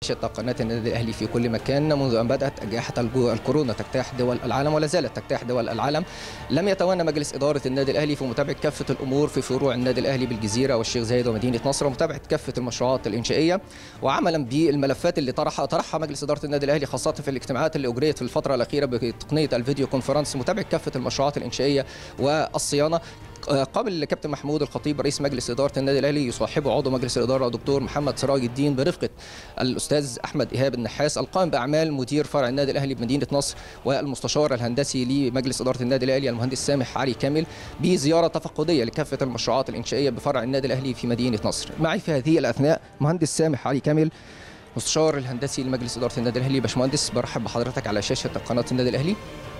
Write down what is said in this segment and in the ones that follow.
شاشة قناة النادي الأهلي في كل مكان منذ أن بدأت جائحة الجو- الكورونا تجتاح دول العالم ولا زالت تجتاح دول العالم لم يتوانى مجلس إدارة النادي الأهلي في متابعة كافة الأمور في فروع النادي الأهلي بالجزيرة والشيخ زايد ومدينة نصر ومتابعة كافة المشروعات الإنشائية وعملا بالملفات اللي طرحها طرحها مجلس إدارة النادي الأهلي خاصة في الاجتماعات اللي أجريت في الفترة الأخيرة بتقنية الفيديو كونفرنس متابعة كافة المشروعات الإنشائية والصيانة قابل الكابتن محمود الخطيب رئيس مجلس اداره النادي الاهلي يصاحبه عضو مجلس الاداره دكتور محمد سراج الدين برفقه الاستاذ احمد ايهاب النحاس القائم باعمال مدير فرع النادي الاهلي بمدينه نصر والمستشار الهندسي لمجلس اداره النادي الاهلي المهندس سامح علي كامل بزياره تفقديه لكافه المشروعات الانشائيه بفرع النادي الاهلي في مدينه نصر معي في هذه الاثناء مهندس سامح علي كامل مستشار الهندسي لمجلس اداره النادي الاهلي باشمهندس برحب بحضرتك على شاشه قناه النادي الاهلي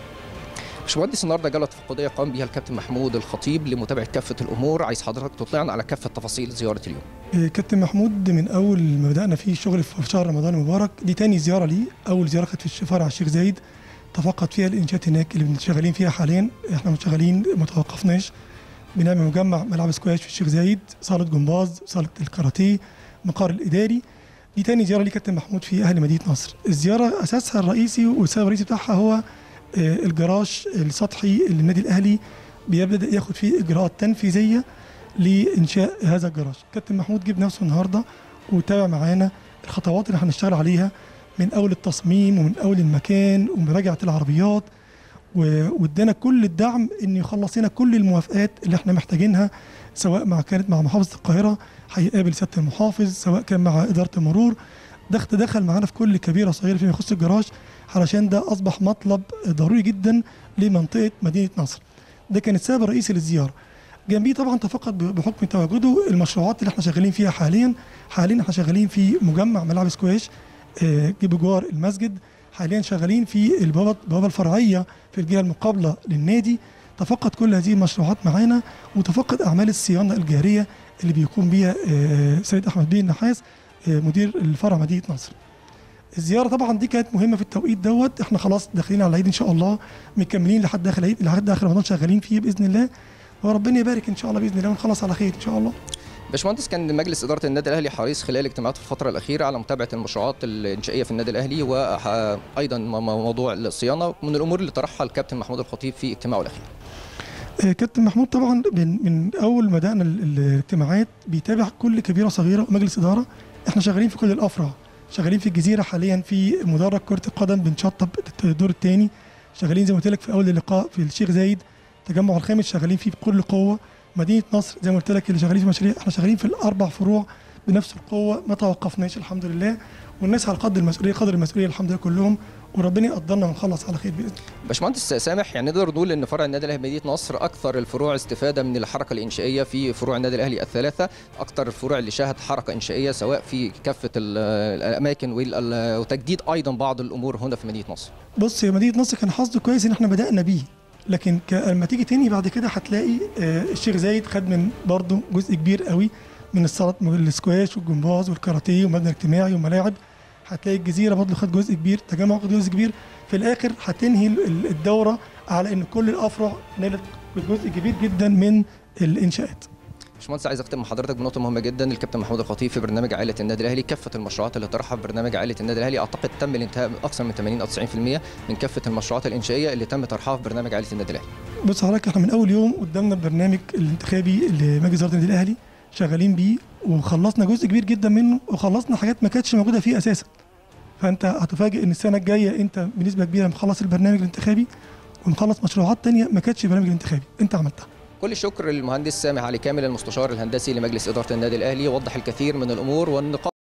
باشمهندس النهارده جلسه تفقديه قام بها الكابتن محمود الخطيب لمتابعه كافه الامور عايز حضرتك تطلعنا على كافه تفاصيل زياره اليوم إيه، كابتن محمود من اول ما بدانا فيه شغل في شهر رمضان المبارك دي تاني زياره ليه اول زياره كانت في فرع الشيخ زايد تفقد فيها الانشاءات هناك اللي شغالين فيها حاليا احنا شغالين ما توقفناش بنعمل مجمع ملعب سكواش في الشيخ زايد صاله جمباز صاله الكاراتيه مقر الاداري دي تاني زياره ليه كابتن محمود في اهل مدينه نصر الزياره اساسها الرئيسي والسبب الرئيسي بتاعها هو آه، الجراج السطحي اللي النادي الاهلي بيبدا ياخد فيه اجراءات تنفيذيه لانشاء هذا الجراج كابتن محمود جيب نفسه النهارده وتابع معانا الخطوات اللي هنشتغل عليها من اول التصميم ومن اول المكان ومراجعه العربيات و- وادانا كل الدعم انه يخلص لنا كل الموافقات اللي احنا محتاجينها سواء مع كانت مع محافظه القاهره هيقابل سياده المحافظ سواء كان مع اداره المرور ده تدخل معانا في كل كبيره صغيره فيما يخص الجراج علشان ده اصبح مطلب ضروري جدا لمنطقه مدينه نصر ده كان السبب الرئيسي للزياره جنبيه طبعا تفقد ب- بحكم تواجده المشروعات اللي احنا شغالين فيها حاليا حاليا احنا شغالين في مجمع ملعب سكواش آه، بجوار المسجد حاليا شغالين في البوابه البوابه الفرعيه في الجهه المقابله للنادي تفقد كل هذه المشروعات معانا وتفقد اعمال الصيانه الجاريه اللي بيقوم بها آه، سيد احمد بيه النحاس آه، مدير الفرع مدينه نصر الزياره طبعا دي كانت مهمه في التوقيت دوت احنا خلاص داخلين على العيد ان شاء الله مكملين لحد داخل العيد لحد اخر رمضان شغالين فيه باذن الله وربنا يبارك ان شاء الله باذن الله ونخلص على خير ان شاء الله باشمهندس كان مجلس اداره النادي الاهلي حريص خلال اجتماعات في الفتره الاخيره على متابعه المشروعات الانشائيه في النادي الاهلي وايضا موضوع الصيانه من الامور اللي طرحها الكابتن محمود الخطيب في اجتماعه الاخير آه، كابتن محمود طبعا من, من اول ما بدانا ال- الاجتماعات بيتابع كل كبيره صغيره ومجلس اداره احنا شغالين في كل الافرع شغالين في الجزيره حاليا في مدرج كره القدم بنشطب الدور الثاني شغالين زي ما قلت لك في اول اللقاء في الشيخ زايد التجمع الخامس شغالين فيه بكل قوه مدينه نصر زي ما قلت لك اللي شغالين في مشاريع احنا شغالين في الاربع فروع بنفس القوه ما توقفناش الحمد لله والناس على قدر المسؤوليه قدر المسؤوليه الحمد لله كلهم وربنا يقدرنا ونخلص على خير باذن الله باشمهندس سامح يعني نقدر نقول ان فرع النادي الاهلي مدينه نصر اكثر الفروع استفاده من الحركه الانشائيه في فروع النادي الاهلي الثلاثه اكثر الفروع اللي شهد حركه انشائيه سواء في كافه ال- الاماكن وال- وتجديد ايضا بعض الامور هنا في مدينه نصر بص هي مدينه نصر كان حظه كويس ان احنا بدانا بيه لكن ك- لما تيجي تاني بعد كده هتلاقي آه، الشيخ زايد خد من برضه جزء كبير قوي من الصالات من السكواش والجمباز والكاراتيه والمبنى الاجتماعي والملاعب هتلاقي الجزيره برضه خد جزء كبير تجمع خد جزء كبير في الاخر هتنهي ال- ال- الدوره على ان كل الافرع نالت جزء كبير جدا من الانشاءات باشمهندس عايز اختم مع حضرتك بنقطه مهمه جدا الكابتن محمود الخطيب في برنامج عائله النادي الاهلي كافه المشروعات اللي طرحها في برنامج عائله النادي الاهلي اعتقد تم الانتهاء اكثر من 80 او 90% من كافه المشروعات الانشائيه اللي تم طرحها في برنامج عائله النادي الاهلي بص حضرتك احنا من اول يوم قدامنا البرنامج الانتخابي لمجلس اداره النادي الاهلي شغالين بيه وخلصنا جزء كبير جدا منه وخلصنا حاجات ما كانتش موجوده فيه اساسا فانت هتفاجئ ان السنه الجايه انت بنسبه كبيره مخلص البرنامج الانتخابي ومخلص مشروعات تانية ما كانتش البرنامج الانتخابي انت عملتها كل الشكر للمهندس سامح علي كامل المستشار الهندسي لمجلس اداره النادي الاهلي وضح الكثير من الامور والنقاط